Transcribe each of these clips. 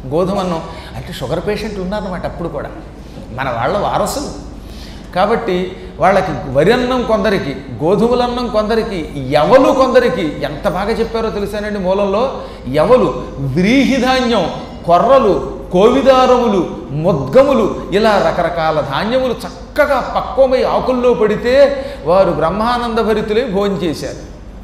గోధుమ అన్నం అంటే షుగర్ పేషెంట్లు ఉన్నారన్నమాట అప్పుడు కూడా మన వాళ్ళ వారసులు కాబట్టి వాళ్ళకి వరి అన్నం కొందరికి గోధుమలన్నం కొందరికి ఎవలు కొందరికి ఎంత బాగా చెప్పారో తెలుసానండి మూలంలో ఎవలు వ్రీహిధాన్యం కొర్రలు కోవిదారములు ముద్గములు ఇలా రకరకాల ధాన్యములు చక్కగా పక్వమై ఆకుల్లో పడితే వారు బ్రహ్మానంద భరితులై భోంచేశారు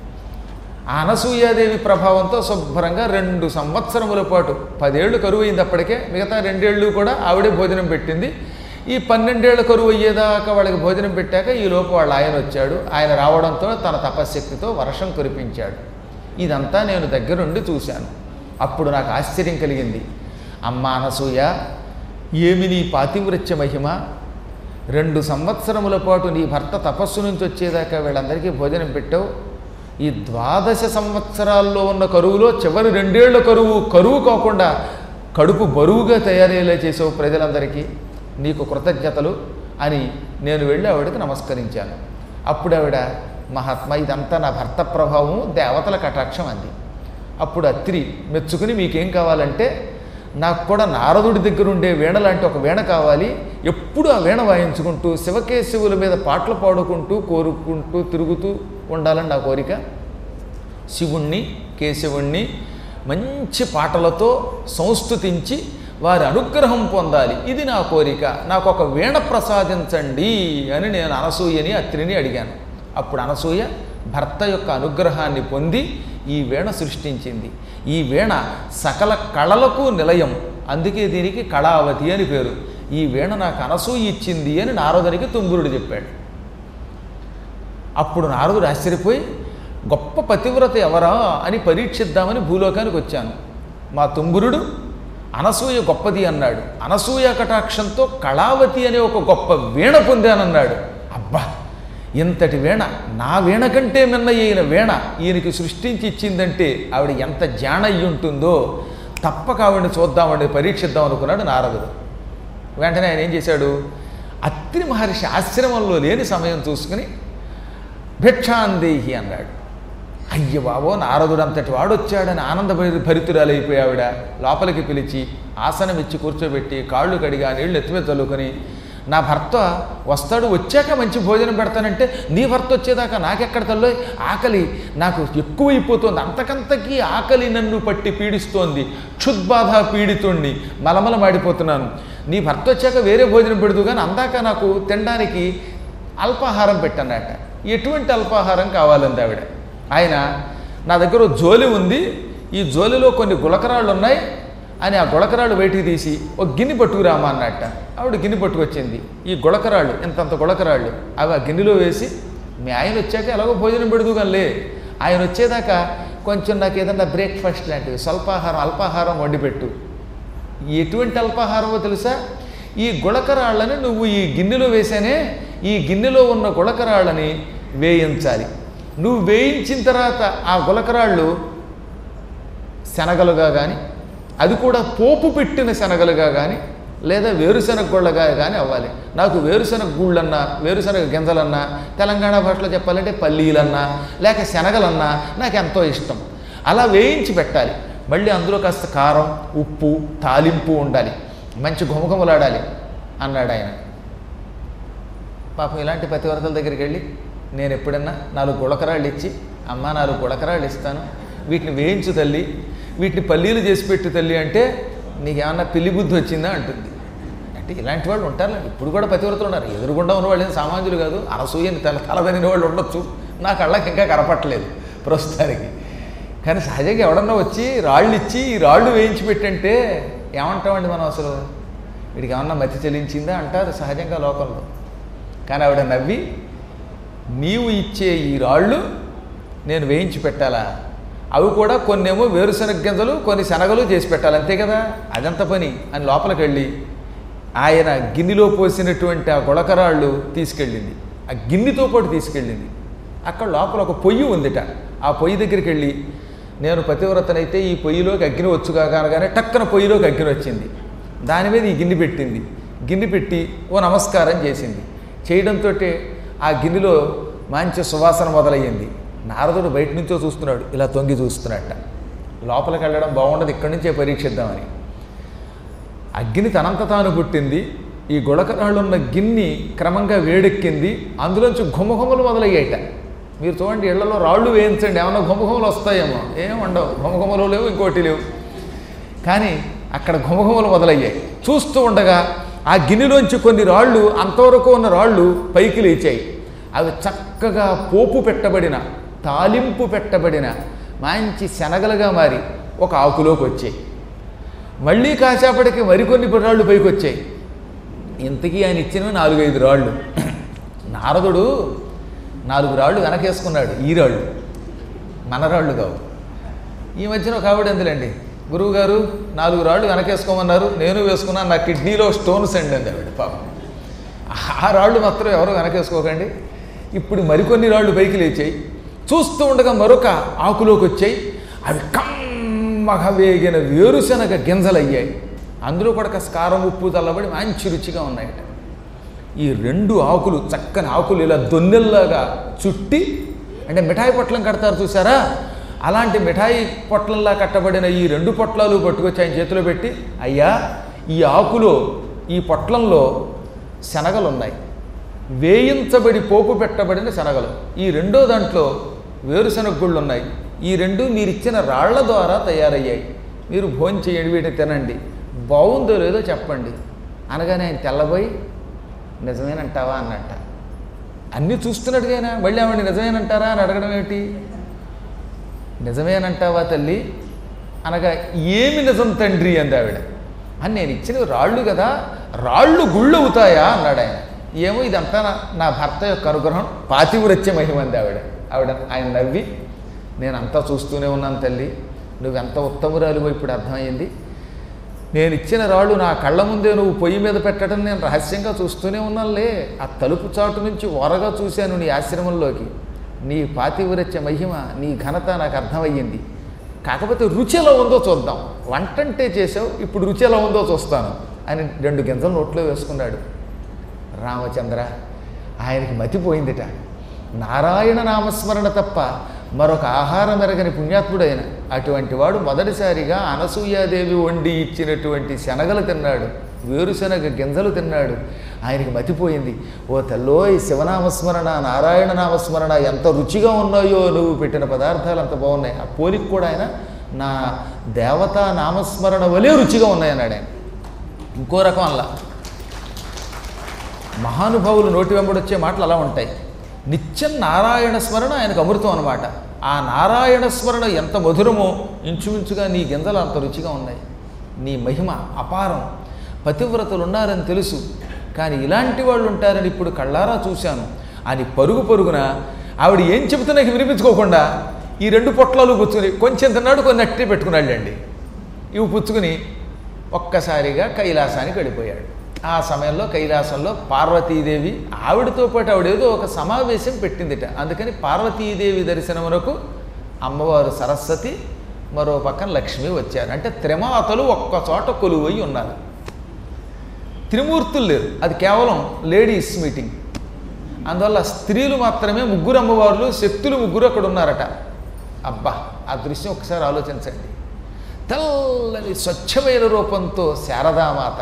ఆ అనసూయాదేవి ప్రభావంతో శుభ్రంగా రెండు సంవత్సరముల పాటు పదేళ్ళు కరువు అయింది అప్పటికే మిగతా రెండేళ్ళు కూడా ఆవిడే భోజనం పెట్టింది ఈ పన్నెండేళ్ల కరువు అయ్యేదాకా వాళ్ళకి భోజనం పెట్టాక ఈ లోపు వాళ్ళ ఆయన వచ్చాడు ఆయన రావడంతో తన తపశ్శక్తితో వర్షం కురిపించాడు ఇదంతా నేను దగ్గరుండి చూశాను అప్పుడు నాకు ఆశ్చర్యం కలిగింది అమ్మ అనసూయ ఏమి నీ పాతివ్రత్య మహిమ రెండు సంవత్సరముల పాటు నీ భర్త తపస్సు నుంచి వచ్చేదాకా వీళ్ళందరికీ భోజనం పెట్టావు ఈ ద్వాదశ సంవత్సరాల్లో ఉన్న కరువులో చివరి రెండేళ్ల కరువు కరువు కాకుండా కడుపు బరువుగా తయారయ్యేలా చేసావు ప్రజలందరికీ నీకు కృతజ్ఞతలు అని నేను వెళ్ళి ఆవిడకి నమస్కరించాను అప్పుడు ఆవిడ మహాత్మా ఇదంతా నా భర్త ప్రభావం దేవతల కటాక్షం అంది అప్పుడు అత్రి మెచ్చుకుని మీకేం కావాలంటే నాకు కూడా నారదుడి దగ్గర ఉండే వీణ లాంటి ఒక వీణ కావాలి ఎప్పుడు ఆ వీణ వాయించుకుంటూ శివకేశవుల మీద పాటలు పాడుకుంటూ కోరుకుంటూ తిరుగుతూ ఉండాలని నా కోరిక శివుణ్ణి కేశవుణ్ణి మంచి పాటలతో సంస్థుతించి వారి అనుగ్రహం పొందాలి ఇది నా కోరిక నాకు ఒక వీణ ప్రసాదించండి అని నేను అనసూయని అత్రిని అడిగాను అప్పుడు అనసూయ భర్త యొక్క అనుగ్రహాన్ని పొంది ఈ వీణ సృష్టించింది ఈ వీణ సకల కళలకు నిలయం అందుకే దీనికి కళావతి అని పేరు ఈ వీణ నాకు అనసూయ ఇచ్చింది అని నారదునికి తుంబురుడు చెప్పాడు అప్పుడు నారదుడు ఆశ్చర్యపోయి గొప్ప పతివ్రత ఎవరా అని పరీక్షిద్దామని భూలోకానికి వచ్చాను మా తుంబురుడు అనసూయ గొప్పది అన్నాడు అనసూయ కటాక్షంతో కళావతి అనే ఒక గొప్ప వీణ పొందానన్నాడు అబ్బా ఇంతటి వీణ నా వీణ కంటే మిన్న అయిన వీణ ఈయనకి సృష్టించి ఇచ్చిందంటే ఆవిడ ఎంత జాణ అయి ఉంటుందో తప్పక ఆవిడని చూద్దామండి పరీక్షిద్దాం అనుకున్నాడు నారదుడు వెంటనే ఆయన ఏం చేశాడు అత్రి మహర్షి ఆశ్రమంలో లేని సమయం చూసుకుని భిక్షాందేహి అన్నాడు అయ్య బాబో నారదుడు అంతటి వాడు వచ్చాడని ఆనంద భరితురాలైపోయి ఆవిడ లోపలికి పిలిచి ఆసనం ఇచ్చి కూర్చోబెట్టి కాళ్ళు కడిగా నీళ్లు ఎత్తిమీద చల్లుకొని నా భర్త వస్తాడు వచ్చాక మంచి భోజనం పెడతానంటే నీ భర్త వచ్చేదాకా నాకెక్కడ తల్లో ఆకలి నాకు ఎక్కువైపోతుంది అంతకంతకీ ఆకలి నన్ను పట్టి పీడిస్తోంది క్షుద్బాధ పీడితుణ్ణి మలమల మాడిపోతున్నాను నీ భర్త వచ్చాక వేరే భోజనం పెడదు కానీ అందాక నాకు తినడానికి అల్పాహారం పెట్టన్నట ఎటువంటి అల్పాహారం కావాలంది ఆవిడ ఆయన నా దగ్గర ఓ జోలి ఉంది ఈ జోలిలో కొన్ని గులకరాళ్ళు ఉన్నాయి అని ఆ గుళకరాళ్ళు బయటికి తీసి ఒక గిన్నె పట్టుకురామా అన్నట్ట ఆవిడ గిన్నె పట్టుకొచ్చింది ఈ గుళకరాళ్ళు ఇంతంత గుళకరాళ్ళు అవి ఆ గిన్నెలో వేసి మీ ఆయన వచ్చాక ఎలాగో భోజనం పెడుతూ లే ఆయన వచ్చేదాకా కొంచెం నాకు ఏదన్నా బ్రేక్ఫాస్ట్ లాంటివి స్వల్పాహారం అల్పాహారం వండిపెట్టు ఎటువంటి అల్పాహారమో తెలుసా ఈ గుళకరాళ్ళని నువ్వు ఈ గిన్నెలో వేసానే ఈ గిన్నెలో ఉన్న గుళకరాళ్ళని వేయించాలి నువ్వు వేయించిన తర్వాత ఆ గులకరాళ్ళు శనగలుగా కానీ అది కూడా పోపు పెట్టిన శనగలుగా కానీ లేదా వేరుశనగ గుళ్ళగా కానీ అవ్వాలి నాకు వేరుశనగ గుళ్ళన్నా వేరుశనగ గింజలన్నా తెలంగాణ భాషలో చెప్పాలంటే పల్లీలన్నా లేక శనగలన్నా నాకు ఎంతో ఇష్టం అలా వేయించి పెట్టాలి మళ్ళీ అందులో కాస్త కారం ఉప్పు తాలింపు ఉండాలి మంచి గుమగుమలాడాలి అన్నాడు ఆయన పాపం ఇలాంటి పతివ్రతల దగ్గరికి వెళ్ళి నేను ఎప్పుడన్నా నాలుగు గుళకరాళ్ళు ఇచ్చి అమ్మ నాలుగు గుళకరాళ్ళు ఇస్తాను వీటిని వేయించు తల్లి వీటిని పల్లీలు చేసి పెట్టు తల్లి అంటే నీకేమన్నా పిల్లి బుద్ధి వచ్చిందా అంటుంది అంటే ఇలాంటి వాళ్ళు ఉంటారు ఇప్పుడు కూడా పతివ్రతలు ఉన్నారు ఎదురుగుండా ఉన్న వాళ్ళు ఏం సామాన్యులు కాదు అనసూయని తల తలదనిన వాళ్ళు ఉండొచ్చు నా కళ్ళకి ఇంకా కనపట్టలేదు ప్రస్తుతానికి కానీ సహజంగా ఎవడన్నా వచ్చి రాళ్ళు ఇచ్చి ఈ రాళ్ళు వేయించి పెట్టంటే ఏమంటామండి మనం అసలు వీడికి ఏమన్నా మతి చెల్లించిందా అంటారు సహజంగా లోకంలో కానీ ఆవిడ నవ్వి నీవు ఇచ్చే ఈ రాళ్ళు నేను వేయించి పెట్టాలా అవి కూడా కొన్నేమో వేరుశనగ గింజలు కొన్ని శనగలు చేసి పెట్టాలి అంతే కదా అదంత పని అని లోపలికి వెళ్ళి ఆయన గిన్నెలో పోసినటువంటి ఆ గుళకరాళ్ళు తీసుకెళ్ళింది ఆ గిన్నెతో పాటు తీసుకెళ్ళింది అక్కడ లోపల ఒక పొయ్యి ఉందిట ఆ పొయ్యి దగ్గరికి వెళ్ళి నేను పతివ్రతనైతే ఈ పొయ్యిలోకి అగ్ని వచ్చుగా అనగానే టక్కన పొయ్యిలోకి అగ్ని వచ్చింది దాని మీద ఈ గిన్నె పెట్టింది గిన్నె పెట్టి ఓ నమస్కారం చేసింది చేయడంతో ఆ గిన్నెలో మంచి సువాసన మొదలయ్యింది నారదుడు బయట నుంచో చూస్తున్నాడు ఇలా తొంగి చూస్తున్నట్ట లోపలికి వెళ్ళడం బాగుండదు ఇక్కడి నుంచే పరీక్షిద్దామని అగ్ని తనంత తాను పుట్టింది ఈ గుళకరాళ్ళున్న గిన్ని క్రమంగా వేడెక్కింది అందులోంచి ఘుమఘుమలు మొదలయ్యాయట మీరు చూడండి ఇళ్లలో రాళ్ళు వేయించండి ఏమన్నా ఘుమఘుమలు వస్తాయేమో ఏం ఉండవు ఘుమఘుమలు లేవు ఇంకోటి లేవు కానీ అక్కడ ఘుమఘుమలు మొదలయ్యాయి చూస్తూ ఉండగా ఆ గిన్నెలోంచి కొన్ని రాళ్ళు అంతవరకు ఉన్న రాళ్ళు పైకి లేచాయి అవి చక్కగా పోపు పెట్టబడిన తాలింపు పెట్టబడిన మంచి శనగలుగా మారి ఒక ఆకులోకి వచ్చాయి మళ్ళీ కాసేపటికి మరికొన్ని రాళ్ళు పైకి వచ్చాయి ఇంతకీ ఆయన ఇచ్చినవి నాలుగైదు రాళ్ళు నారదుడు నాలుగు రాళ్ళు వెనకేసుకున్నాడు ఈ రాళ్ళు మన రాళ్ళు కావు ఈ మధ్యన ఒక ఆవిడ ఎందులండి గురువు గారు నాలుగు రాళ్ళు వెనకేసుకోమన్నారు నేను వేసుకున్నాను నా కిడ్నీలో స్టోన్స్ అండి అంది ఆవిడ పాపం ఆ రాళ్ళు మాత్రం ఎవరు వెనకేసుకోకండి ఇప్పుడు మరికొన్ని రాళ్ళు పైకి లేచాయి చూస్తూ ఉండగా మరొక ఆకులోకి వచ్చాయి అవి కమ్మగా వేగిన వేరుశనగ గింజలయ్యాయి అందులో కూడా కాస్త కారం ఉప్పు చల్లబడి మంచి రుచిగా ఉన్నాయట ఈ రెండు ఆకులు చక్కని ఆకులు ఇలా దొన్నెల్లాగా చుట్టి అంటే మిఠాయి పొట్లం కడతారు చూసారా అలాంటి మిఠాయి పొట్లంలా కట్టబడిన ఈ రెండు పొట్లాలు పట్టుకొచ్చి ఆయన చేతిలో పెట్టి అయ్యా ఈ ఆకులో ఈ పొట్లంలో శనగలు ఉన్నాయి వేయించబడి పోపు పెట్టబడిన శనగలు ఈ రెండో దాంట్లో వేరుశనగ గుళ్ళు ఉన్నాయి ఈ రెండు మీరు ఇచ్చిన రాళ్ల ద్వారా తయారయ్యాయి మీరు భోజనం చేయండి వీటిని తినండి బాగుందో లేదో చెప్పండి అనగానే ఆయన తెల్లబోయి నిజమేనంటావా అన్నట్ట అన్నీ చూస్తున్నట్టుగానే మళ్ళీ ఆవిడ నిజమేనంటారా అని అడగడం ఏమిటి నిజమేనంటావా తల్లి అనగా ఏమి నిజం తండ్రి అంది ఆవిడ అని నేను ఇచ్చినవి రాళ్ళు కదా రాళ్ళు గుళ్ళు అవుతాయా అన్నాడు ఆయన ఏమో ఇదంతా నా నా భర్త యొక్క అనుగ్రహం పాతివ్రత్య మహిమ అంది ఆవిడ ఆవిడ ఆయన నవ్వి నేను అంతా చూస్తూనే ఉన్నాను తల్లి నువ్వెంత ఉత్తమురాలు ఇప్పుడు అర్థమైంది నేను ఇచ్చిన రాళ్ళు నా కళ్ళ ముందే నువ్వు పొయ్యి మీద పెట్టడం నేను రహస్యంగా చూస్తూనే ఉన్నానులే ఆ తలుపు చాటు నుంచి ఓరగా చూశాను నీ ఆశ్రమంలోకి నీ పాతివ్రత్య మహిమ నీ ఘనత నాకు అర్థమయ్యింది కాకపోతే రుచి ఎలా ఉందో చూద్దాం వంటంటే చేసావు ఇప్పుడు రుచి ఎలా ఉందో చూస్తాను అని రెండు గింజలు నోట్లో వేసుకున్నాడు రామచంద్ర ఆయనకి మతిపోయిందిట నారాయణ నామస్మరణ తప్ప మరొక ఆహారం ఎరగని పుణ్యాత్ముడైన అటువంటి వాడు మొదటిసారిగా అనసూయాదేవి వండి ఇచ్చినటువంటి శనగలు తిన్నాడు వేరుశనగ గింజలు తిన్నాడు ఆయనకి మతిపోయింది ఓ తల్లో ఈ శివనామస్మరణ నారాయణ నామస్మరణ ఎంత రుచిగా ఉన్నాయో నువ్వు పెట్టిన పదార్థాలు అంత బాగున్నాయి ఆ పోలిక కూడా ఆయన నా దేవతా నామస్మరణ వలె రుచిగా ఉన్నాయన్నాడు ఆయన ఇంకో రకం అలా మహానుభావులు నోటి వెంబడి వచ్చే మాటలు అలా ఉంటాయి నిత్యం నారాయణ స్మరణ ఆయనకు అమృతం అనమాట ఆ నారాయణ స్మరణ ఎంత మధురమో ఇంచుమించుగా నీ గింజలు అంత రుచిగా ఉన్నాయి నీ మహిమ అపారం పతివ్రతలు ఉన్నారని తెలుసు కానీ ఇలాంటి వాళ్ళు ఉంటారని ఇప్పుడు కళ్ళారా చూశాను అని పరుగు పరుగున ఆవిడ ఏం చెబుతున్నా నాకు వినిపించుకోకుండా ఈ రెండు పొట్లాలు పుచ్చుకుని కొంచెం తిన్నాడు కొన్ని అట్టే పెట్టుకున్నాళ్ళండి ఇవి పుచ్చుకుని ఒక్కసారిగా కైలాసానికి వెళ్ళిపోయాడు ఆ సమయంలో కైలాసంలో పార్వతీదేవి ఆవిడతో పాటు ఆవిడేదో ఒక సమావేశం పెట్టిందిట అందుకని పార్వతీదేవి దర్శనమునకు అమ్మవారు సరస్వతి మరో పక్కన లక్ష్మి వచ్చారు అంటే త్రిమాతలు ఒక్క చోట కొలువై ఉన్నారు త్రిమూర్తులు లేరు అది కేవలం లేడీస్ మీటింగ్ అందువల్ల స్త్రీలు మాత్రమే ముగ్గురు అమ్మవార్లు శక్తులు ముగ్గురు అక్కడ ఉన్నారట అబ్బా ఆ దృశ్యం ఒకసారి ఆలోచించండి తెల్లని స్వచ్ఛమైన రూపంతో శారదామాత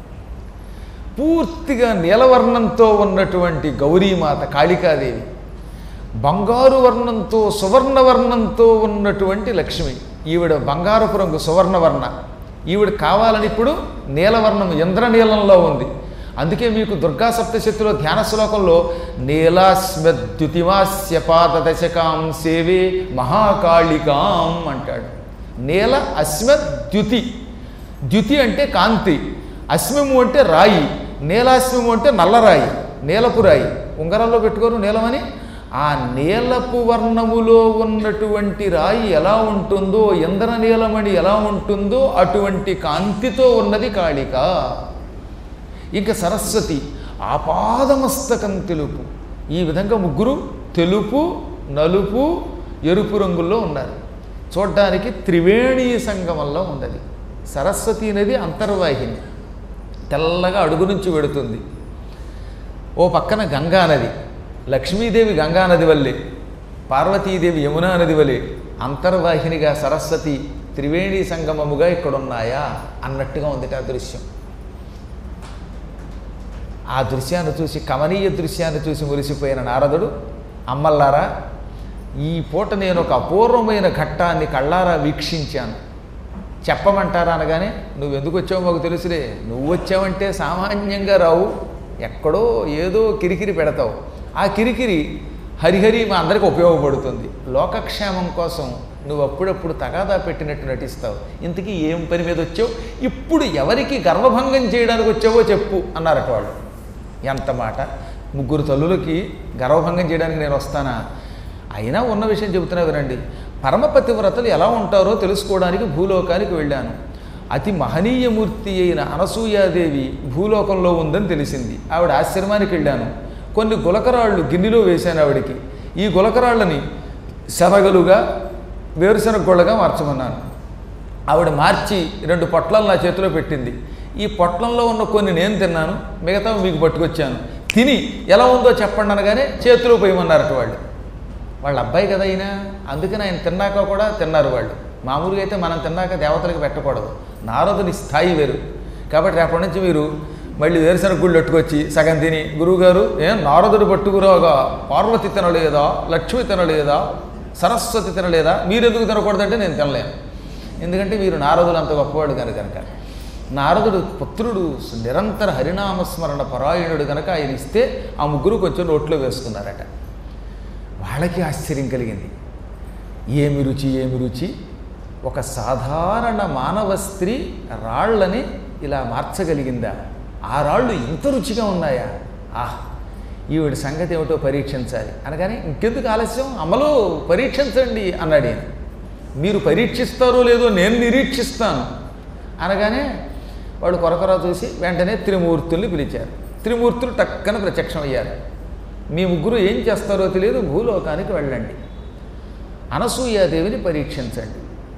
పూర్తిగా నీలవర్ణంతో ఉన్నటువంటి గౌరీమాత కాళికాదేవి బంగారు వర్ణంతో సువర్ణ వర్ణంతో ఉన్నటువంటి లక్ష్మి ఈవిడ బంగారపు రంగు సువర్ణవర్ణ ఈవిడ కావాలని ఇప్పుడు నీలవర్ణం ఇంద్రనీలంలో ఉంది అందుకే మీకు దుర్గా సప్తశతిలో ధ్యాన శ్లోకంలో నీలాస్మద్యుతిమాస్య పాద దశకాం సేవే మహాకాళికాం అంటాడు నీల అస్మద్యుతి ద్యుతి అంటే కాంతి అశ్మము అంటే రాయి నీలాశ్మము అంటే నల్లరాయి నీలపు రాయి ఉంగరంలో పెట్టుకోరు నీలమని ఆ నీలపు వర్ణములో ఉన్నటువంటి రాయి ఎలా ఉంటుందో ఇంద్ర నీలమణి ఎలా ఉంటుందో అటువంటి కాంతితో ఉన్నది కాళిక ఇంకా సరస్వతి ఆపాదమస్తకం తెలుపు ఈ విధంగా ముగ్గురు తెలుపు నలుపు ఎరుపు రంగుల్లో ఉన్నారు చూడ్డానికి త్రివేణీ సంగమంలో ఉన్నది సరస్వతి నది అంతర్వాహిని తెల్లగా అడుగు నుంచి వెడుతుంది ఓ పక్కన గంగా నది లక్ష్మీదేవి గంగా నది వల్లే పార్వతీదేవి యమునా నది వలె అంతర్వాహినిగా సరస్వతి త్రివేణి సంగమముగా ఇక్కడున్నాయా అన్నట్టుగా ఉంది ఆ దృశ్యం ఆ దృశ్యాన్ని చూసి కమనీయ దృశ్యాన్ని చూసి మురిసిపోయిన నారదుడు అమ్మల్లారా ఈ పూట నేను ఒక అపూర్వమైన ఘట్టాన్ని కళ్ళారా వీక్షించాను చెప్పమంటారా అనగానే నువ్వు ఎందుకు వచ్చావో మాకు తెలుసులే నువ్వు వచ్చావంటే సామాన్యంగా రావు ఎక్కడో ఏదో కిరికిరి పెడతావు ఆ కిరికిరి హరిహరి మా అందరికి ఉపయోగపడుతుంది లోకక్షేమం కోసం నువ్వు అప్పుడప్పుడు తగాదా పెట్టినట్టు నటిస్తావు ఇంతకీ ఏం పని మీద వచ్చావు ఇప్పుడు ఎవరికి గర్వభంగం చేయడానికి వచ్చావో చెప్పు అన్నారట వాళ్ళు ఎంత మాట ముగ్గురు తల్లులకి గర్వభంగం చేయడానికి నేను వస్తానా అయినా ఉన్న విషయం చెబుతున్నా వినండి పరమపతివ్రతలు ఎలా ఉంటారో తెలుసుకోవడానికి భూలోకానికి వెళ్ళాను అతి మహనీయమూర్తి అయిన అనసూయాదేవి భూలోకంలో ఉందని తెలిసింది ఆవిడ ఆశ్రమానికి వెళ్ళాను కొన్ని గులకరాళ్ళు గిన్నెలో వేశాను ఆవిడికి ఈ గులకరాళ్ళని శనగలుగా వేరుశనగ గొళ్ళగా మార్చమన్నాను ఆవిడ మార్చి రెండు పొట్లాలు నా చేతిలో పెట్టింది ఈ పొట్లంలో ఉన్న కొన్ని నేను తిన్నాను మిగతా మీకు పట్టుకొచ్చాను తిని ఎలా ఉందో చెప్పండి అనగానే చేతిలో పోయమన్నారట వాళ్ళు వాళ్ళ అబ్బాయి కదా అయినా అందుకని ఆయన తిన్నాక కూడా తిన్నారు వాళ్ళు మామూలుగా అయితే మనం తిన్నాక దేవతలకు పెట్టకూడదు నారదుని స్థాయి వేరు కాబట్టి రేపటి నుంచి మీరు మళ్ళీ వేరుశనగ గుళ్ళు పెట్టుకొచ్చి సగం తిని గురువుగారు ఏం నారదుడు పట్టుకురాగా పార్వతి తినలేదా లక్ష్మి తినలేదా సరస్వతి తినలేదా మీరు ఎందుకు తినకూడదంటే నేను తినలేను ఎందుకంటే మీరు నారదులు అంత గొప్పవాడు కనుక కనుక నారదుడు పుత్రుడు నిరంతర హరినామస్మరణ పరాయణుడు కనుక ఆయన ఇస్తే ఆ ముగ్గురు కొంచెం నోట్లో వేసుకున్నారట వాళ్ళకి ఆశ్చర్యం కలిగింది ఏమి రుచి ఏమి రుచి ఒక సాధారణ మానవ స్త్రీ రాళ్ళని ఇలా మార్చగలిగిందా ఆ రాళ్ళు ఇంత రుచిగా ఉన్నాయా ఆహ్ ఈవిడ సంగతి ఏమిటో పరీక్షించాలి అనగానే ఇంకెందుకు ఆలస్యం అమలు పరీక్షించండి అన్నాడు ఈయన మీరు పరీక్షిస్తారో లేదో నేను నిరీక్షిస్తాను అనగానే వాడు కొరకొర చూసి వెంటనే త్రిమూర్తుల్ని పిలిచారు త్రిమూర్తులు టక్కన ప్రత్యక్షమయ్యారు మీ ముగ్గురు ఏం చేస్తారో తెలియదు భూలోకానికి వెళ్ళండి అనసూయాదేవిని పరీక్షించండి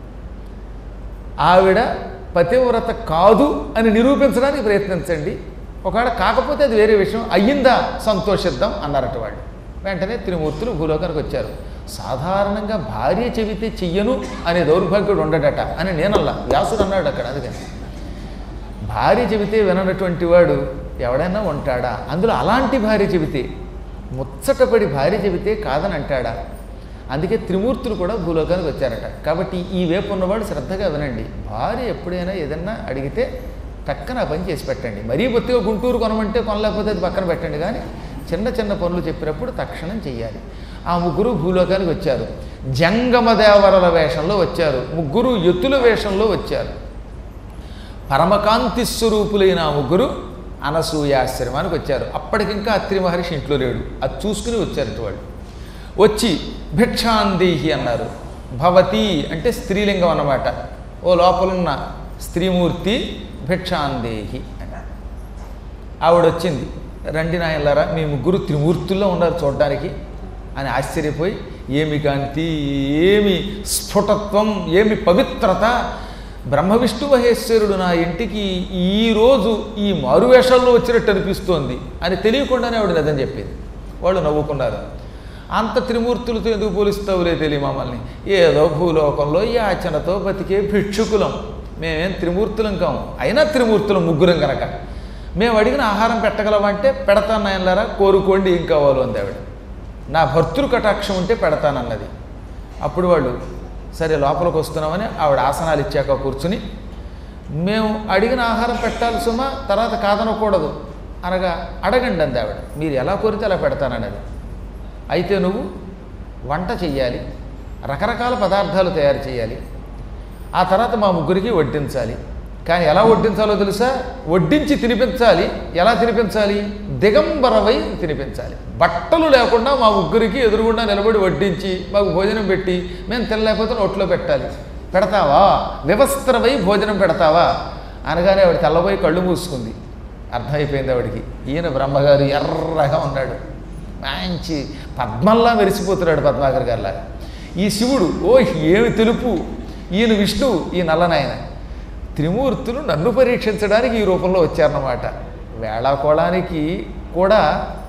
ఆవిడ పతివ్రత కాదు అని నిరూపించడానికి ప్రయత్నించండి ఒకవేళ కాకపోతే అది వేరే విషయం అయ్యిందా సంతోషిద్దాం అన్నారట వాళ్ళు వెంటనే త్రిమూర్తులు భూలోకానికి వచ్చారు సాధారణంగా భార్య చెబితే చెయ్యను అనే దౌర్భాగ్యుడు ఉండడట అని నేనల్లా వ్యాసుడు అన్నాడు అక్కడ అందుకని భార్య చెబితే విననటువంటి వాడు ఎవడైనా ఉంటాడా అందులో అలాంటి భార్య చెబితే ముచ్చటపడి భార్య చెబితే కాదని అంటాడా అందుకే త్రిమూర్తులు కూడా భూలోకానికి వచ్చారట కాబట్టి ఈ వైపు ఉన్నవాడు శ్రద్ధగా వినండి భార్య ఎప్పుడైనా ఏదన్నా అడిగితే టక్కన ఆ పని చేసి పెట్టండి మరీ బొత్తిగా గుంటూరు కొనమంటే కొనలేకపోతే అది పక్కన పెట్టండి కానీ చిన్న చిన్న పనులు చెప్పినప్పుడు తక్షణం చెయ్యాలి ఆ ముగ్గురు భూలోకానికి వచ్చారు జంగమదేవరల వేషంలో వచ్చారు ముగ్గురు ఎత్తుల వేషంలో వచ్చారు పరమకాంతి స్వరూపులైన ఆ ముగ్గురు అనసూయాశ్రమానికి వచ్చారు అప్పటికింకా అత్రి మహర్షి ఇంట్లో లేడు అది చూసుకుని వచ్చారట వాళ్ళు వచ్చి భిక్షాందేహి అన్నారు భవతి అంటే స్త్రీలింగం అన్నమాట ఓ లోపలున్న స్త్రీమూర్తి భిక్షాందేహి అన్నారు ఆవిడ వచ్చింది రండి నాయనలారా మీ ముగ్గురు త్రిమూర్తుల్లో ఉన్నారు చూడడానికి అని ఆశ్చర్యపోయి ఏమి కాంతి ఏమి స్ఫుటత్వం ఏమి పవిత్రత బ్రహ్మ విష్ణు మహేశ్వరుడు నా ఇంటికి ఈరోజు ఈ మారువేషాల్లో వచ్చినట్టు అనిపిస్తోంది అని తెలియకుండానే ఆవిడ నిజం చెప్పింది వాళ్ళు నవ్వుకున్నారు అంత త్రిమూర్తులతో ఎందుకు పోలిస్తావులే తెలియ మమ్మల్ని ఏదో భూలోకంలో యాచనతో బతికే భిక్షుకులం మేమేం త్రిమూర్తులం కాము అయినా త్రిమూర్తులం ముగ్గురం కనుక మేము అడిగిన ఆహారం పెట్టగలమంటే పెడతాను నాయనలారా కోరుకోండి ఏం కావాలో అంది ఆవిడ నా భర్తృ కటాక్షం ఉంటే పెడతానన్నది అప్పుడు వాళ్ళు సరే లోపలికి వస్తున్నామని ఆవిడ ఆసనాలు ఇచ్చాక కూర్చుని మేము అడిగిన ఆహారం పెట్టాలి సుమా తర్వాత కాదనకూడదు అనగా అడగండి అంది ఆవిడ మీరు ఎలా కోరితే అలా పెడతానన్నది అయితే నువ్వు వంట చెయ్యాలి రకరకాల పదార్థాలు తయారు చేయాలి ఆ తర్వాత మా ముగ్గురికి వడ్డించాలి కానీ ఎలా వడ్డించాలో తెలుసా వడ్డించి తినిపించాలి ఎలా తినిపించాలి దిగంబరవై తినిపించాలి బట్టలు లేకుండా మా ముగ్గురికి ఎదురుగుండా నిలబడి వడ్డించి మాకు భోజనం పెట్టి మేము తినలేకపోతే నోట్లో పెట్టాలి పెడతావా వివస్త్రవై భోజనం పెడతావా అనగానే ఆవిడ తెల్లబోయి కళ్ళు మూసుకుంది అర్థమైపోయింది ఆవిడికి ఈయన బ్రహ్మగారు ఎర్రగా ఉన్నాడు మంచి పద్మంలా మెరిసిపోతున్నాడు పద్మాకర్ గారిలాగా ఈ శివుడు ఓ ఏమి తెలుపు ఈయన విష్ణువు ఈ నల్లనాయన త్రిమూర్తులు నన్ను పరీక్షించడానికి ఈ రూపంలో వచ్చారన్నమాట వేళాకోళానికి కూడా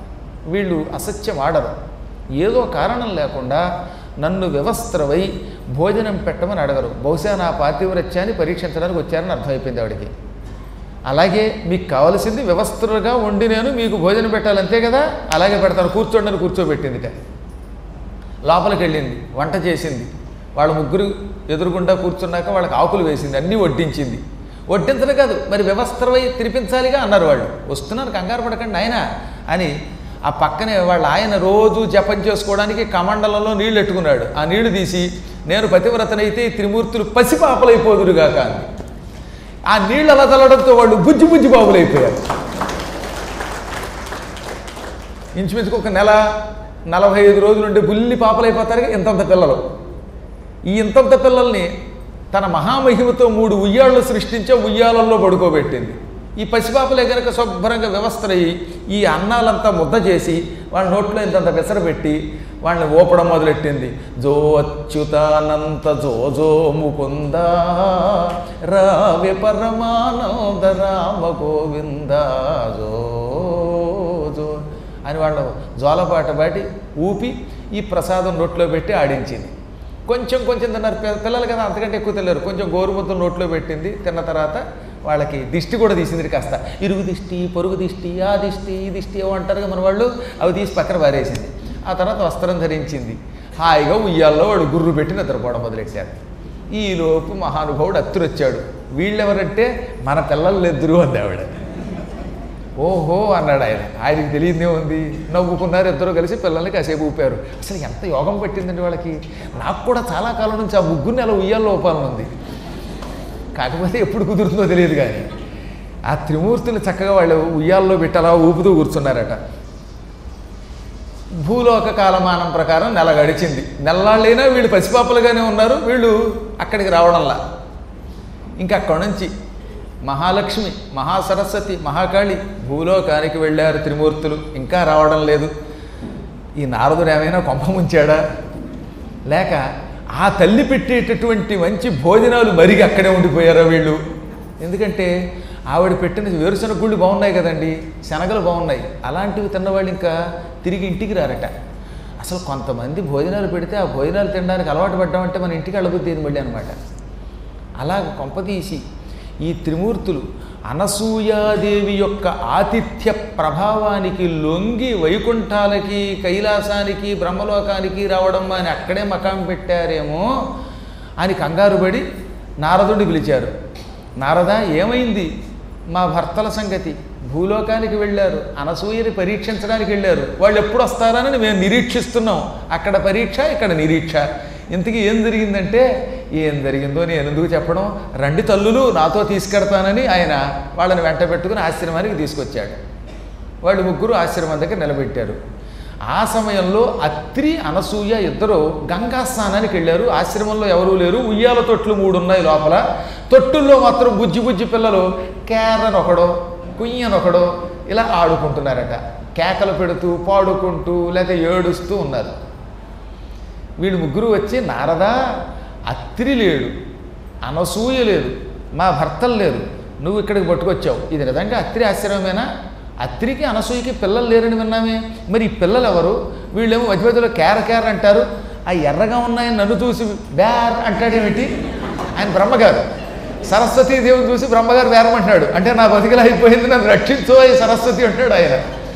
వీళ్ళు అసత్యం ఆడరు ఏదో కారణం లేకుండా నన్ను వ్యవస్థరవై భోజనం పెట్టమని అడగరు బహుశా నా పాతివ్రత్యాన్ని పరీక్షించడానికి వచ్చారని అర్థమైపోయింది ఆవిడికి అలాగే మీకు కావలసింది వ్యవస్థలుగా వండి నేను మీకు భోజనం పెట్టాలి అంతే కదా అలాగే పెడతాను కూర్చోండి అని కూర్చోబెట్టిందిట లోపలికి వెళ్ళింది వంట చేసింది వాళ్ళ ముగ్గురు ఎదురుగుండా కూర్చున్నాక వాళ్ళకి ఆకులు వేసింది అన్నీ వడ్డించింది వడ్డించడం కాదు మరి వ్యవస్థలై తినిపించాలిగా అన్నారు వాళ్ళు వస్తున్నారు కంగారు పడకండి ఆయన అని ఆ పక్కనే వాళ్ళ ఆయన రోజు జపం చేసుకోవడానికి కమండలంలో నీళ్లు ఎట్టుకున్నాడు ఆ నీళ్లు తీసి నేను పతివ్రతనైతే ఈ త్రిమూర్తులు పసిపాపలైపోదురుగాక అంది ఆ నీళ్ళు అలా చల్లడంతో వాళ్ళు బుజ్జి బుజ్జి బాబులైపోయారు ఇంచుమించుకు ఒక నెల నలభై ఐదు రోజులు ఉండే బుల్లి పాపలైపోతారు ఇంతంత పిల్లలు ఈ ఇంతంత పిల్లల్ని తన మహామహిమతో మూడు ఉయ్యాళ్ళు సృష్టించే ఉయ్యాలల్లో పడుకోబెట్టింది ఈ పసిపాపలే కనుక శుభ్రంగా వ్యవస్థలయ్యి ఈ అన్నాలంతా ముద్ద చేసి వాళ్ళ నోట్లో ఇంతంత పెసరబెట్టి వాళ్ళని ఊపడం మొదలెట్టింది జో అచ్యుతానంత జో జో ముకుంద రావే పరమానంద రామ గోవింద జో జో అని వాళ్ళు జోలపాట బాటి ఊపి ఈ ప్రసాదం నోట్లో పెట్టి ఆడించింది కొంచెం కొంచెం తిన్నారు పిల్ల- పిల్లలు కదా అంతకంటే ఎక్కువ తినలేరు కొంచెం గోరుముద్దలు నోట్లో పెట్టింది తిన్న తర్వాత వాళ్ళకి దిష్టి కూడా తీసింది కాస్త ఇరుగు దిష్టి పొరుగు దిష్టి ఆ దిష్టి ఈ దిష్టి ఏవో అంటారుగా మన వాళ్ళు అవి తీసి పక్కన పారేసింది ఆ తర్వాత వస్త్రం ధరించింది హాయిగా ఉయ్యాల్లో వాడు గుర్రు పెట్టి నిద్రపోవడం మొదలెట్టారు ఈలోపు మహానుభావుడు అత్తురొచ్చాడు వీళ్ళెవరంటే మన పిల్లలు ఎదురు అంది ఆవిడ ఓహో అన్నాడు ఆయన ఆయనకి తెలియదే ఉంది నవ్వుకున్నారు ఇద్దరు కలిసి పిల్లల్ని కాసేపు ఊపారు అసలు ఎంత యోగం పెట్టిందండి వాళ్ళకి నాకు కూడా చాలా కాలం నుంచి ఆ ముగ్గురిని అలా ఉయ్యాల్లో ఊపాలని ఉంది కాకపోతే ఎప్పుడు కుదురుతుందో తెలియదు కానీ ఆ త్రిమూర్తులు చక్కగా వాళ్ళు ఉయ్యాల్లో పెట్టి అలా ఊపుతూ కూర్చున్నారట భూలోక కాలమానం ప్రకారం నెల గడిచింది నెల్లాళ్ళైనా వీళ్ళు పసిపాపలుగానే ఉన్నారు వీళ్ళు అక్కడికి రావడంలా ఇంకా అక్కడి నుంచి మహాలక్ష్మి మహాసరస్వతి మహాకాళి భూలోకానికి వెళ్ళారు త్రిమూర్తులు ఇంకా రావడం లేదు ఈ నారదుడు ఏమైనా కొంప ముంచాడా లేక ఆ తల్లి పెట్టేటటువంటి మంచి భోజనాలు మరిగి అక్కడే ఉండిపోయారా వీళ్ళు ఎందుకంటే ఆవిడ పెట్టిన వేరుశనగ గుళ్ళు బాగున్నాయి కదండి శనగలు బాగున్నాయి అలాంటివి తిన్నవాళ్ళు ఇంకా తిరిగి ఇంటికి రారట అసలు కొంతమంది భోజనాలు పెడితే ఆ భోజనాలు తినడానికి అలవాటు పడ్డామంటే మన ఇంటికి అడుగుద్ది మళ్ళీ అనమాట అలాగ కొంపతీసి ఈ త్రిమూర్తులు అనసూయాదేవి యొక్క ఆతిథ్య ప్రభావానికి లొంగి వైకుంఠాలకి కైలాసానికి బ్రహ్మలోకానికి రావడం అని అక్కడే మకాం పెట్టారేమో అని కంగారు పడి నారదుడిని పిలిచారు నారద ఏమైంది మా భర్తల సంగతి భూలోకానికి వెళ్ళారు అనసూయని పరీక్షించడానికి వెళ్ళారు వాళ్ళు ఎప్పుడు వస్తారని మేము నిరీక్షిస్తున్నాం అక్కడ పరీక్ష ఇక్కడ నిరీక్ష ఇంతకీ ఏం జరిగిందంటే ఏం జరిగిందో నేను ఎందుకు చెప్పడం రండి తల్లులు నాతో తీసుకెడతానని ఆయన వాళ్ళని వెంట పెట్టుకుని ఆశ్రమానికి తీసుకొచ్చాడు వాళ్ళు ముగ్గురు ఆశ్రమం దగ్గర నిలబెట్టారు ఆ సమయంలో అత్రి అనసూయ ఇద్దరు గంగా స్నానానికి వెళ్ళారు ఆశ్రమంలో ఎవరూ లేరు ఉయ్యాల తొట్లు మూడు ఉన్నాయి లోపల తొట్టుల్లో మాత్రం బుజ్జి బుజ్జి పిల్లలు కేరన్ ఒకడో కుయ్యనొకడో ఇలా ఆడుకుంటున్నారట కేకలు పెడుతూ పాడుకుంటూ లేక ఏడుస్తూ ఉన్నారు వీళ్ళు ముగ్గురు వచ్చి నారదా అత్రి లేడు అనసూయ లేదు మా భర్తలు లేరు నువ్వు ఇక్కడికి పట్టుకొచ్చావు ఇది నిజంగా అత్రి ఆశ్రమమేనా అత్రికి అనసూయకి పిల్లలు లేరని విన్నామే మరి ఈ పిల్లలు ఎవరు వీళ్ళేమో మధ్య మధ్యలో కేర కేర అంటారు ఆ ఎర్రగా ఉన్నాయని నన్ను చూసి బేర్ అంటాడేమిటి ఆయన బ్రహ్మగారు సరస్వతీదేవిని చూసి బ్రహ్మగారు బేరమంటున్నాడు అంటే నా బతికలు అయిపోయింది నన్ను రక్షించు ఈ సరస్వతి అంటాడు ఆయన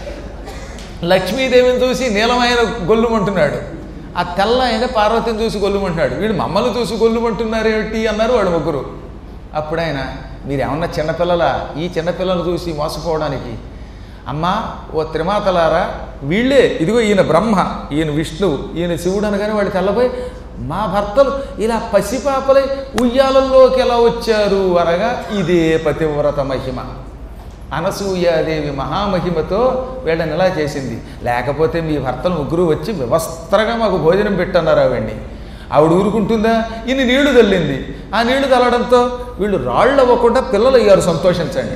లక్ష్మీదేవిని చూసి నీలమైన గొల్లుమంటున్నాడు ఆ తెల్ల ఆయన పార్వతిని చూసి గొల్లుమంటున్నాడు వీడు మమ్మల్ని చూసి గొల్లుమంటున్నారు ఏమిటి అన్నారు వాడు ముగ్గురు అప్పుడు ఆయన మీరు ఏమన్నా చిన్నపిల్లలా ఈ చిన్నపిల్లలు చూసి మోసపోవడానికి అమ్మా ఓ త్రిమాతలారా వీళ్ళే ఇదిగో ఈయన బ్రహ్మ ఈయన విష్ణువు ఈయన శివుడు అనగానే వాడు తెల్లపోయి మా భర్తలు ఇలా పసిపాపలై ఉయ్యాలల్లోకి ఎలా వచ్చారు అనగా ఇదే పతివ్రత మహిమ అనసూయాదేవి మహామహిమతో వీళ్ళని ఇలా చేసింది లేకపోతే మీ భర్తలు ముగ్గురు వచ్చి వ్యవస్థగా మాకు భోజనం పెట్టన్నారు ఆవిడ్ని ఆవిడ ఊరుకుంటుందా ఇన్ని నీళ్లు తల్లింది ఆ నీళ్లు తల్లడంతో వీళ్ళు రాళ్ళు అవ్వకుండా పిల్లలు అయ్యారు సంతోషించండి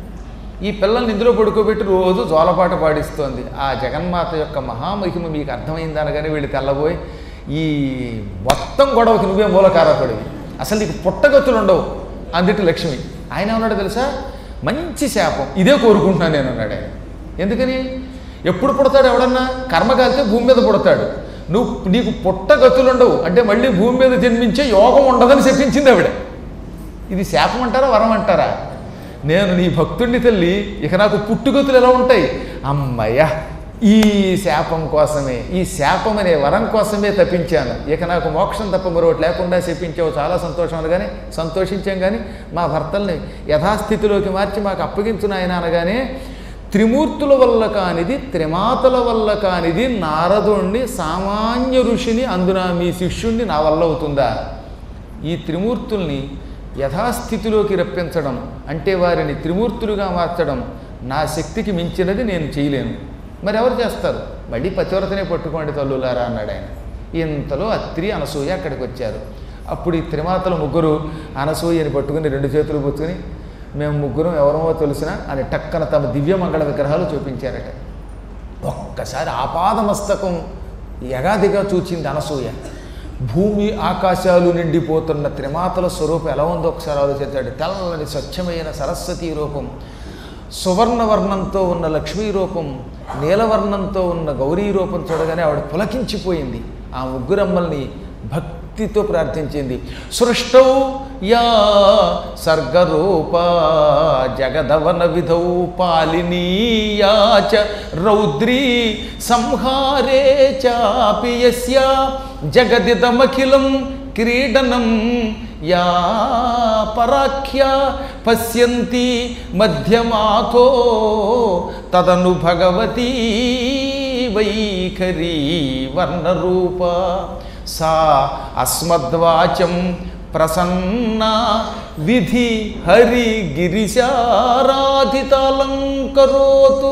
ఈ పిల్లల్ని ఇందులో పడుకోబెట్టి రోజు జోలపాట పాడిస్తోంది ఆ జగన్మాత యొక్క మహామహిమ మీకు అర్థమైంది అనగానే వీళ్ళు తెల్లబోయి ఈ మొత్తం గొడవకి నువ్వే మూలకారకుడివి అసలు నీకు పుట్టగతులు ఉండవు అందుటి లక్ష్మి ఆయన ఏమన్నాడు తెలుసా మంచి శాపం ఇదే కోరుకుంటున్నాను నేను అన్నాడు ఆయన ఎందుకని ఎప్పుడు పుడతాడు ఎవడన్నా కర్మ కాలితే భూమి మీద పుడతాడు నువ్వు నీకు పుట్టగతులు ఉండవు అంటే మళ్ళీ భూమి మీద జన్మించే యోగం ఉండదని చెప్పించింది ఆవిడ ఇది శాపం అంటారా వరం అంటారా నేను నీ భక్తుడిని తల్లి ఇక నాకు పుట్టుగతులు ఎలా ఉంటాయి అమ్మయ్య ఈ శాపం కోసమే ఈ శాపం అనే వరం కోసమే తప్పించాను ఇక నాకు మోక్షం తప్ప మరొకటి లేకుండా శపించావు చాలా సంతోషం అనగానే సంతోషించాం కానీ మా భర్తల్ని యథాస్థితిలోకి మార్చి మాకు అప్పగించు నాయన అనగానే త్రిమూర్తుల వల్ల కానిది త్రిమాతల వల్ల కానిది నారదుణ్ణి సామాన్య ఋషిని అందున మీ శిష్యుణ్ణి నా వల్ల అవుతుందా ఈ త్రిమూర్తుల్ని యథాస్థితిలోకి రప్పించడం అంటే వారిని త్రిమూర్తులుగా మార్చడం నా శక్తికి మించినది నేను చేయలేను మరి ఎవరు చేస్తారు మళ్ళీ పతివ్రతనే పట్టుకోండి తల్లులారా అన్నాడు ఆయన ఇంతలో అత్రి అనసూయ అక్కడికి వచ్చారు అప్పుడు ఈ త్రిమాతలు ముగ్గురు అనసూయని పట్టుకుని రెండు చేతులు పుచ్చుకొని మేము ముగ్గురం ఎవరమో తెలుసునా అని టక్కన తమ దివ్యమంగళ విగ్రహాలు చూపించారట ఒక్కసారి ఆపాదమస్తకం ఎగాదిగా చూచింది అనసూయ భూమి ఆకాశాలు నిండిపోతున్న త్రిమాతల స్వరూపం ఎలా ఉందో ఒకసారి ఆలోచించాడు తెల్లని స్వచ్ఛమైన సరస్వతీ రూపం సువర్ణవర్ణంతో ఉన్న లక్ష్మీ రూపం నీలవర్ణంతో ఉన్న గౌరీ రూపం చూడగానే ఆవిడ పులకించిపోయింది ఆ ముగ్గురమ్మల్ని భక్తితో ప్రార్థించింది సృష్టౌ యా సర్గరూప జగదవన విధౌ పాలినీయా చ రౌద్రీ సంహారే చాపి యస్య జగదిదమఖిలం క్రీడనం యా పరాఖ్య పశ్యంతి మధ్యమాథో తదను భగవతీ వైఖరీ వర్ణరూప సా అస్మద్వాచం ప్రసన్న విధి హరి గిరిశారాధితాలంకరోతు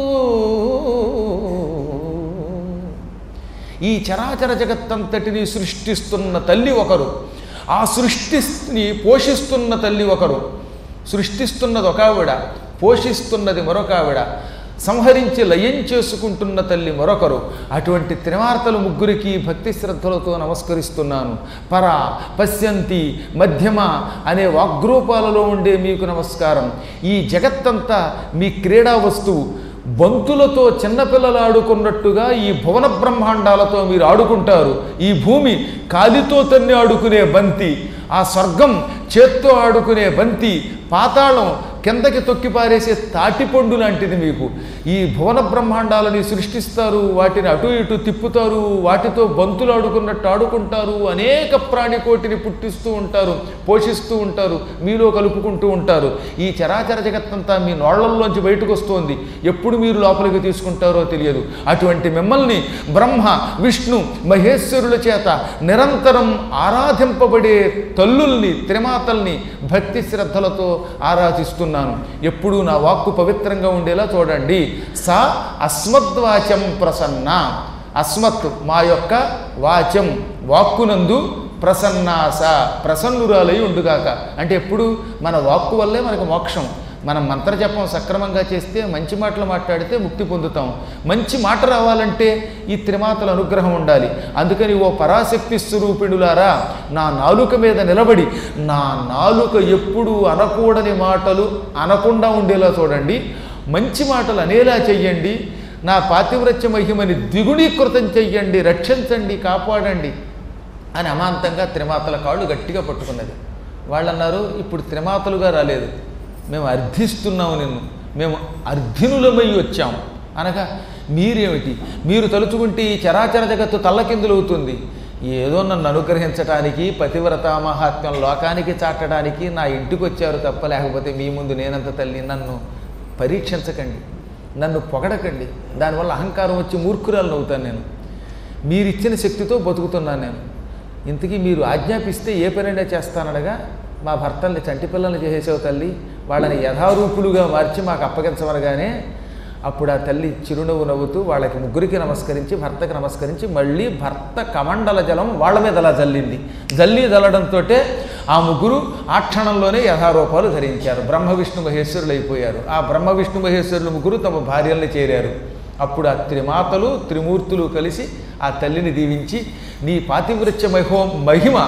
ఈ చరాచర జగత్తంతటిని సృష్టిస్తున్న తల్లి ఒకరు ఆ సృష్టిని పోషిస్తున్న తల్లి ఒకరు సృష్టిస్తున్నది ఒక ఆవిడ పోషిస్తున్నది మరొక ఆవిడ సంహరించి లయం చేసుకుంటున్న తల్లి మరొకరు అటువంటి త్రివార్తలు ముగ్గురికి భక్తి శ్రద్ధలతో నమస్కరిస్తున్నాను పర పశ్యంతి మధ్యమ అనే వాగ్రూపాలలో ఉండే మీకు నమస్కారం ఈ జగత్తంతా మీ క్రీడా వస్తువు బంతులతో చిన్నపిల్లలు ఆడుకున్నట్టుగా ఈ భువన బ్రహ్మాండాలతో మీరు ఆడుకుంటారు ఈ భూమి కాలితో తన్ని ఆడుకునే బంతి ఆ స్వర్గం చేత్తో ఆడుకునే బంతి పాతాళం కిందకి తొక్కి పారేసే తాటిపండు లాంటిది మీకు ఈ భువన బ్రహ్మాండాలని సృష్టిస్తారు వాటిని అటు ఇటు తిప్పుతారు వాటితో బంతులు ఆడుకున్నట్టు ఆడుకుంటారు అనేక ప్రాణికోటిని పుట్టిస్తూ ఉంటారు పోషిస్తూ ఉంటారు మీలో కలుపుకుంటూ ఉంటారు ఈ చరాచర జగత్తంతా మీ నోళ్లల్లోంచి బయటకు వస్తోంది ఎప్పుడు మీరు లోపలికి తీసుకుంటారో తెలియదు అటువంటి మిమ్మల్ని బ్రహ్మ విష్ణు మహేశ్వరుల చేత నిరంతరం ఆరాధింపబడే తల్లుల్ని త్రిమాతల్ని భక్తి శ్రద్ధలతో ఆరాధిస్తున్నాను ఎప్పుడూ నా వాక్కు పవిత్రంగా ఉండేలా చూడండి సా అస్మద్వాచం ప్రసన్న అస్మత్ మా యొక్క వాచం వాక్కునందు ప్రసన్నాస ప్రసన్నురాలై ఉండుగాక అంటే ఎప్పుడు మన వాక్కు వల్లే మనకు మోక్షం మనం మంత్రజపం సక్రమంగా చేస్తే మంచి మాటలు మాట్లాడితే ముక్తి పొందుతాం మంచి మాట రావాలంటే ఈ త్రిమాతల అనుగ్రహం ఉండాలి అందుకని ఓ పరాశక్తి స్వరూపిణులారా నా నాలుక మీద నిలబడి నా నాలుక ఎప్పుడు అనకూడని మాటలు అనకుండా ఉండేలా చూడండి మంచి మాటలు అనేలా చెయ్యండి నా పాతివ్రత్య మహిమని ద్విగుణీకృతం చెయ్యండి రక్షించండి కాపాడండి అని అమాంతంగా త్రిమాతల కాళ్ళు గట్టిగా పట్టుకున్నది వాళ్ళు అన్నారు ఇప్పుడు త్రిమాతలుగా రాలేదు మేము అర్థిస్తున్నాము నిన్ను మేము అర్ధినులమై వచ్చాం అనగా మీరేమిటి మీరు తలుచుకుంటే ఈ చరాచర జగత్తు తల్లకిందులవుతుంది ఏదో నన్ను అనుగ్రహించడానికి పతివ్రత మహాత్మ్యం లోకానికి చాటడానికి నా ఇంటికి వచ్చారు తప్ప లేకపోతే మీ ముందు నేనంత తల్లి నన్ను పరీక్షించకండి నన్ను పొగడకండి దానివల్ల అహంకారం వచ్చి మూర్ఖురాలను అవుతాను నేను మీరిచ్చిన శక్తితో బతుకుతున్నాను నేను ఇంతకీ మీరు ఆజ్ఞాపిస్తే ఏ పనైనా చేస్తాననగా మా భర్తల్ని చంటి పిల్లల్ని చేసేసావు తల్లి వాళ్ళని యథారూపులుగా మార్చి మాకు అప్పగించమనగానే అప్పుడు ఆ తల్లి చిరునవ్వు నవ్వుతూ వాళ్ళకి ముగ్గురికి నమస్కరించి భర్తకి నమస్కరించి మళ్ళీ భర్త కమండల జలం వాళ్ళ మీద అలా జల్లింది జల్లి జల్లడంతో ఆ ముగ్గురు ఆ క్షణంలోనే యథారూపాలు ధరించారు బ్రహ్మ విష్ణు మహేశ్వరులు అయిపోయారు ఆ బ్రహ్మ విష్ణు మహేశ్వరులు ముగ్గురు తమ భార్యల్ని చేరారు అప్పుడు ఆ త్రిమాతలు త్రిమూర్తులు కలిసి ఆ తల్లిని దీవించి నీ పాతివృత్య మహో మహిమ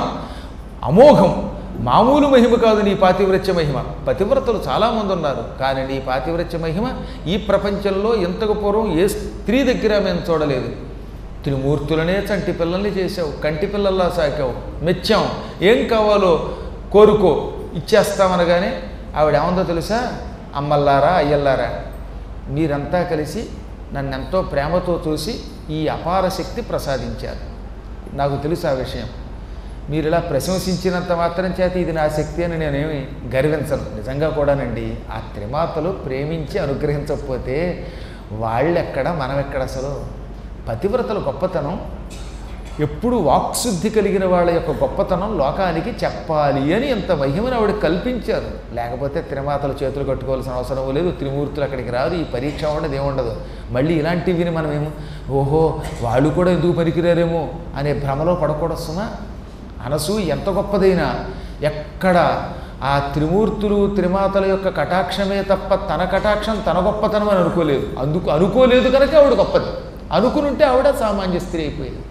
అమోఘం మామూలు మహిమ కాదు నీ పాతివ్రత్య మహిమ పతివ్రతలు చాలామంది ఉన్నారు కానీ నీ పాతివ్రత్య మహిమ ఈ ప్రపంచంలో ఇంతకు పూర్వం ఏ స్త్రీ దగ్గర మేము చూడలేదు త్రిమూర్తులనే చంటి పిల్లల్ని చేసావు కంటి పిల్లల్లా సాకావు మెచ్చాం ఏం కావాలో కోరుకో ఇచ్చేస్తామనగానే ఆవిడ ఏముందో తెలుసా అమ్మల్లారా అయ్యల్లారా మీరంతా కలిసి నన్ను ఎంతో ప్రేమతో చూసి ఈ అపార శక్తి ప్రసాదించారు నాకు తెలుసు ఆ విషయం మీరు ఇలా ప్రశంసించినంత మాత్రం చేత ఇది నా శక్తి అని నేనేమి గర్వించను నిజంగా కూడానండి ఆ త్రిమాతలు ప్రేమించి అనుగ్రహించకపోతే వాళ్ళెక్కడ మనమెక్కడ అసలు పతివ్రతల గొప్పతనం ఎప్పుడు వాక్శుద్ధి కలిగిన వాళ్ళ యొక్క గొప్పతనం లోకానికి చెప్పాలి అని ఇంత మహిమను ఆవిడ కల్పించారు లేకపోతే త్రిమాతలు చేతులు కట్టుకోవాల్సిన అవసరం లేదు త్రిమూర్తులు అక్కడికి రారు ఈ పరీక్ష ఉండదు ఏముండదు మళ్ళీ ఇలాంటివి విని మనమేమో ఓహో వాళ్ళు కూడా ఎందుకు పనికిరారేమో అనే భ్రమలో పడకూడస్తున్నా అనసు ఎంత గొప్పదైనా ఎక్కడ ఆ త్రిమూర్తులు త్రిమాతల యొక్క కటాక్షమే తప్ప తన కటాక్షం తన గొప్పతనం అని అనుకోలేదు అందుకు అనుకోలేదు కనుక ఆవిడ గొప్పది అనుకునుంటే ఆవిడ సామాన్య స్త్రీ అయిపోయేది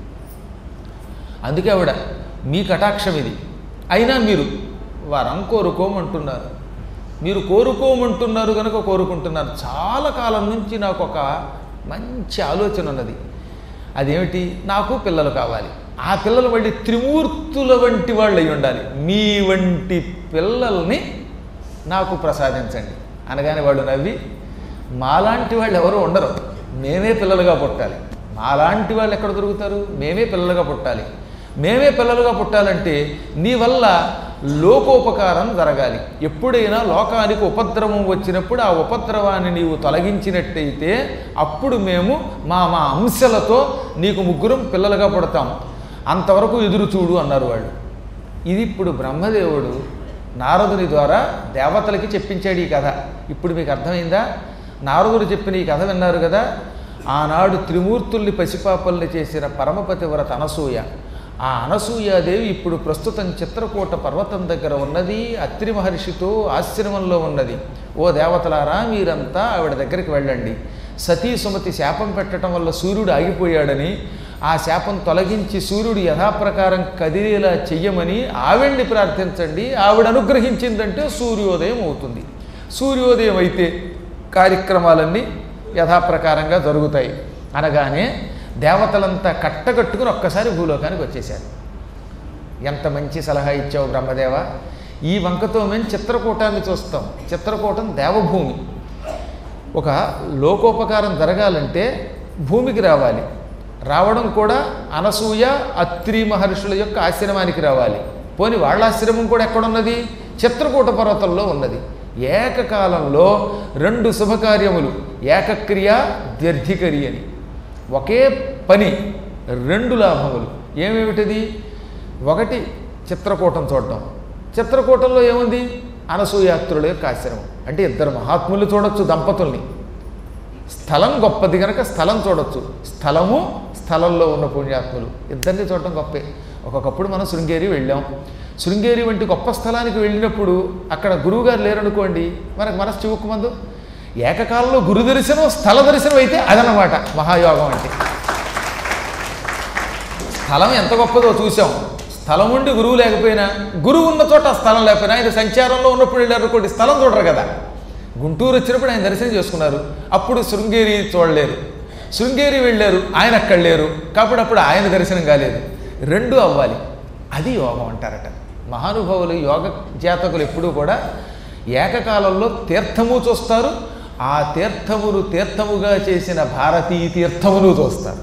అందుకే ఆవిడ మీ కటాక్షం ఇది అయినా మీరు వరం కోరుకోమంటున్నారు మీరు కోరుకోమంటున్నారు కనుక కోరుకుంటున్నారు చాలా కాలం నుంచి నాకు ఒక మంచి ఆలోచన ఉన్నది అదేమిటి నాకు పిల్లలు కావాలి ఆ పిల్లలు మళ్ళీ త్రిమూర్తుల వంటి వాళ్ళు అయి ఉండాలి మీ వంటి పిల్లల్ని నాకు ప్రసాదించండి అనగానే వాడు నవ్వి మాలాంటి వాళ్ళు ఎవరు ఉండరు మేమే పిల్లలుగా పుట్టాలి మాలాంటి వాళ్ళు ఎక్కడ దొరుకుతారు మేమే పిల్లలుగా పుట్టాలి మేమే పిల్లలుగా పుట్టాలంటే నీ వల్ల లోకోపకారం జరగాలి ఎప్పుడైనా లోకానికి ఉపద్రవం వచ్చినప్పుడు ఆ ఉపద్రవాన్ని నీవు తొలగించినట్టయితే అప్పుడు మేము మా మా అంశలతో నీకు ముగ్గురం పిల్లలుగా పుడతాం అంతవరకు ఎదురు చూడు అన్నారు వాళ్ళు ఇది ఇప్పుడు బ్రహ్మదేవుడు నారదుని ద్వారా దేవతలకి చెప్పించాడు ఈ కథ ఇప్పుడు మీకు అర్థమైందా నారదుడు చెప్పిన ఈ కథ విన్నారు కదా ఆనాడు త్రిమూర్తుల్ని పసిపాపల్ని చేసిన పరమపతివ్రత అనసూయ ఆ అనసూయాదేవి ఇప్పుడు ప్రస్తుతం చిత్రకూట పర్వతం దగ్గర ఉన్నది అత్రి మహర్షితో ఆశ్రమంలో ఉన్నది ఓ దేవతలారా మీరంతా ఆవిడ దగ్గరికి వెళ్ళండి సతీ సుమతి శాపం పెట్టడం వల్ల సూర్యుడు ఆగిపోయాడని ఆ శాపం తొలగించి సూర్యుడు యథాప్రకారం కదిలేలా చెయ్యమని ఆవిడ్ని ప్రార్థించండి ఆవిడ అనుగ్రహించిందంటే సూర్యోదయం అవుతుంది సూర్యోదయం అయితే కార్యక్రమాలన్నీ యథాప్రకారంగా జరుగుతాయి అనగానే దేవతలంతా కట్టకట్టుకుని ఒక్కసారి భూలోకానికి వచ్చేశారు ఎంత మంచి సలహా ఇచ్చావు బ్రహ్మదేవ ఈ వంకతో మేము చిత్రకూటాన్ని చూస్తాం చిత్రకూటం దేవభూమి ఒక లోకోపకారం జరగాలంటే భూమికి రావాలి రావడం కూడా అనసూయ అత్రి మహర్షుల యొక్క ఆశ్రమానికి రావాలి పోని వాళ్ళ ఆశ్రమం కూడా ఎక్కడున్నది చిత్రకూట పర్వతంలో ఉన్నది ఏకకాలంలో రెండు శుభకార్యములు ఏకక్రియ ద్వ్యర్థికరి అని ఒకే పని రెండు లాభములు ఏమేమిటిది ఒకటి చిత్రకూటం చూడటం చిత్రకూటంలో ఏముంది అనసూయాత్రుల యొక్క ఆశ్రమం అంటే ఇద్దరు మహాత్ములు చూడొచ్చు దంపతుల్ని స్థలం గొప్పది కనుక స్థలం చూడొచ్చు స్థలము స్థలంలో ఉన్న పుణ్యాత్ములు ఇద్దరిని చూడటం గొప్పే ఒక్కొక్కప్పుడు మనం శృంగేరి వెళ్ళాం శృంగేరి వంటి గొప్ప స్థలానికి వెళ్ళినప్పుడు అక్కడ గురువుగారు లేరనుకోండి మనకు మనసు చివుక్కుమందు ఏకకాలంలో గురు దర్శనం స్థల దర్శనం అయితే అదనమాట మహాయోగం అంటే స్థలం ఎంత గొప్పదో చూసాం స్థలం ఉండి గురువు లేకపోయినా గురువు ఉన్న చోట ఆ స్థలం లేకపోయినా ఆయన సంచారంలో ఉన్నప్పుడు వెళ్ళారు అనుకోండి స్థలం చూడరు కదా గుంటూరు వచ్చినప్పుడు ఆయన దర్శనం చేసుకున్నారు అప్పుడు శృంగేరి చూడలేరు శృంగేరి వెళ్ళారు ఆయన అక్కడ లేరు కాబట్టి అప్పుడు ఆయన దర్శనం కాలేదు రెండు అవ్వాలి అది యోగం అంటారట మహానుభావులు యోగ జాతకులు ఎప్పుడూ కూడా ఏకకాలంలో తీర్థము చూస్తారు ఆ తీర్థమును తీర్థముగా చేసిన భారతీ తీర్థమును చూస్తారు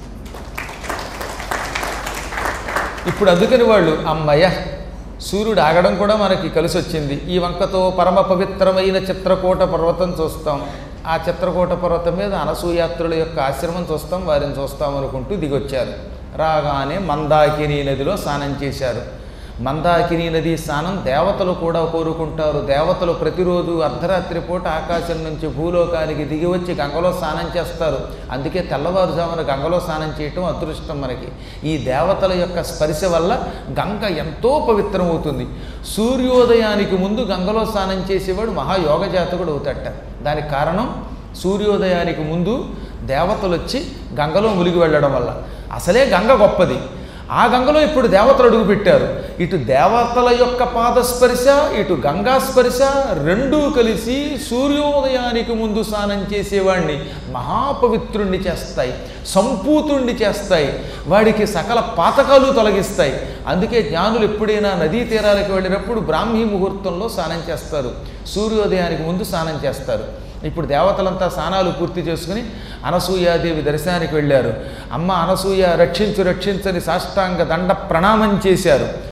ఇప్పుడు అందుకని వాళ్ళు అమ్మయ్య సూర్యుడు ఆగడం కూడా మనకి కలిసి వచ్చింది ఈ వంకతో పరమ పవిత్రమైన చిత్రకూట పర్వతం చూస్తాం ఆ చిత్రకూట పర్వతం మీద అనసూయాత్రుల యొక్క ఆశ్రమం చూస్తాం వారిని చూస్తాం అనుకుంటూ దిగొచ్చారు రాగానే మందాకిని నదిలో స్నానం చేశారు మందాకిని నది స్నానం దేవతలు కూడా కోరుకుంటారు దేవతలు ప్రతిరోజు అర్ధరాత్రి పూట ఆకాశం నుంచి భూలోకానికి దిగి వచ్చి గంగలో స్నానం చేస్తారు అందుకే తెల్లవారుజామున గంగలో స్నానం చేయటం అదృష్టం మనకి ఈ దేవతల యొక్క స్పర్శ వల్ల గంగ ఎంతో పవిత్రమవుతుంది సూర్యోదయానికి ముందు గంగలో స్నానం చేసేవాడు మహాయోగ జాతకుడు అవుతాట దానికి కారణం సూర్యోదయానికి ముందు దేవతలు వచ్చి గంగలో మునిగి వెళ్ళడం వల్ల అసలే గంగ గొప్పది ఆ గంగలో ఇప్పుడు దేవతలు అడుగు పెట్టారు ఇటు దేవతల యొక్క పాదస్పర్శ ఇటు గంగా స్పర్శ రెండూ కలిసి సూర్యోదయానికి ముందు స్నానం చేసేవాడిని మహాపవిత్రుణ్ణి చేస్తాయి సంపూతుణ్ణి చేస్తాయి వాడికి సకల పాతకాలు తొలగిస్తాయి అందుకే జ్ఞానులు ఎప్పుడైనా నదీ తీరాలకు వెళ్ళినప్పుడు బ్రాహ్మీ ముహూర్తంలో స్నానం చేస్తారు సూర్యోదయానికి ముందు స్నానం చేస్తారు ఇప్పుడు దేవతలంతా స్నానాలు పూర్తి చేసుకుని అనసూయాదేవి దర్శనానికి వెళ్ళారు అమ్మ అనసూయ రక్షించు రక్షించని సాష్టాంగ దండ ప్రణామం చేశారు